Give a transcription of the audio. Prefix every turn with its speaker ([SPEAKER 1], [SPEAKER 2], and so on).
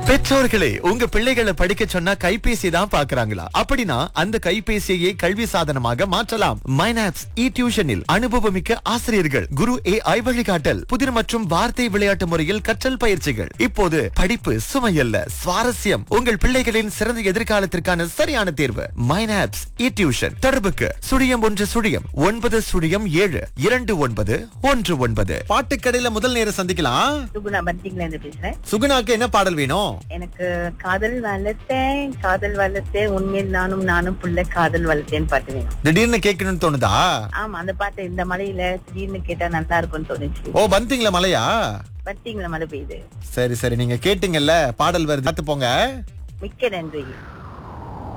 [SPEAKER 1] பெற்றோர்களே உங்க பிள்ளைகளை படிக்க சொன்னா கைபேசி தான் பாக்குறாங்களா அப்படின்னா அந்த கைபேசியை கல்வி சாதனமாக மாற்றலாம் மைனாப்ஸ் இ டியூஷனில் அனுபவமிக்க ஆசிரியர்கள் குரு ஏ ஐ வழிகாட்டல் புதிர் மற்றும் வார்த்தை விளையாட்டு முறையில் கற்றல் பயிற்சிகள் இப்போது படிப்பு சுமையல்ல சுவாரஸ்யம் உங்கள் பிள்ளைகளின் சிறந்த எதிர்காலத்திற்கான சரியான தேர்வு மைனாப்ஸ் இ டியூஷன் தொடர்புக்கு சுழியம் ஒன்று சுழியம் ஒன்பது சுழியம் ஏழு இரண்டு ஒன்பது ஒன்று ஒன்பது பாட்டுக்கடையில முதல் நேரம் சந்திக்கலாம்
[SPEAKER 2] சுகுணா பந்திங்ல இருந்து பேசுறேன்
[SPEAKER 1] சுகுணாக்கு என்ன பாடல் வேணும்
[SPEAKER 2] எனக்கு காதல் வளர்த்தேன் காதல் வளர்த்தேன் உண்மையில் நானும் நானும் புள்ள காதல் வளர்த்தேன்னு பாட்டு வேணும்
[SPEAKER 1] திடீர்னு கேட்கணும்னு தோணுதா
[SPEAKER 2] ஆமா அந்த பாட்டு இந்த மலையில திடீர்னு கேட்டா நல்லா இருக்கும்னு தோணுச்சு
[SPEAKER 1] ஓ பந்திங்களா மலையா
[SPEAKER 2] பத்திங்களா மழை பெய்யுது
[SPEAKER 1] சரி சரி நீங்க கேட்டீங்கல்ல பாடல் வருது பார்த்து போங்க
[SPEAKER 2] மிக்க நன்றி